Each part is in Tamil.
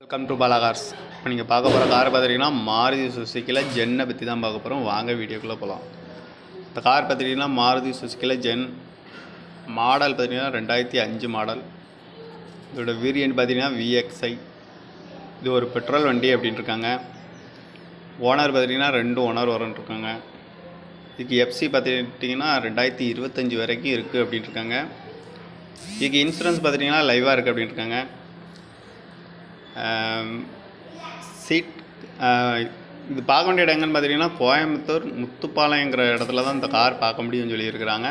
வெல்கம் டு பாலாகார்ஸ் இப்போ நீங்கள் பார்க்க போகிற கார் பார்த்துட்டிங்கன்னா மாருதி சுசுக்கியில் ஜென்னை பற்றி தான் பார்க்க போகிறோம் வாங்க வீடியோக்குள்ளே போகலாம் இந்த கார் பார்த்துட்டிங்கன்னா மாருதி சுசுக்கியில் ஜென் மாடல் பார்த்திங்கன்னா ரெண்டாயிரத்தி அஞ்சு மாடல் இதோட வேரியன்ட் பார்த்தீங்கன்னா விஎக்ஸ்ஐ இது ஒரு பெட்ரோல் வண்டி அப்படின்னு இருக்காங்க ஓனர் பார்த்துட்டிங்கன்னா ரெண்டு ஓனர் வரன்ட்டு இருக்காங்க இதுக்கு எஃப்சி பார்த்துட்டிங்கன்னா ரெண்டாயிரத்தி இருபத்தஞ்சி வரைக்கும் இருக்குது அப்படின்னு இருக்காங்க இதுக்கு இன்சூரன்ஸ் பார்த்துட்டிங்கன்னா லைவாக இருக்குது அப்படின்னு இருக்காங்க சீட் இது பார்க்க வேண்டிய இடங்கன்னு பார்த்தீங்கன்னா கோயம்புத்தூர் முத்துப்பாளையங்கிற இடத்துல தான் இந்த கார் பார்க்க முடியும்னு சொல்லியிருக்கிறாங்க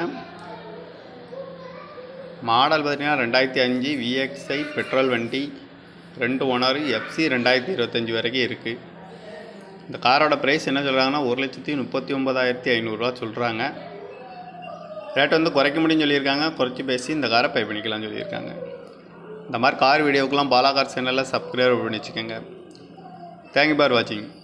மாடல் பார்த்தீங்கன்னா ரெண்டாயிரத்தி அஞ்சு விஎக்ஸ்ஐ பெட்ரோல் வண்டி ரெண்டு ஓனர் எஃப்சி ரெண்டாயிரத்தி இருபத்தஞ்சி வரைக்கும் இருக்குது இந்த காரோட ப்ரைஸ் என்ன சொல்கிறாங்கன்னா ஒரு லட்சத்தி முப்பத்தி ஒம்பதாயிரத்தி ஐநூறுரூவா சொல்கிறாங்க ரேட் வந்து குறைக்க முடியும்னு சொல்லியிருக்காங்க குறைச்சி பேசி இந்த காரை பை பண்ணிக்கலாம்னு சொல்லியிருக்காங்க இந்த மாதிரி கார் வீடியோக்கெலாம் பாலா கார் சேனலில் சப்ஸ்கிரைப் பண்ணி வச்சுக்கோங்க தேங்க்யூ ஃபார் வாட்சிங்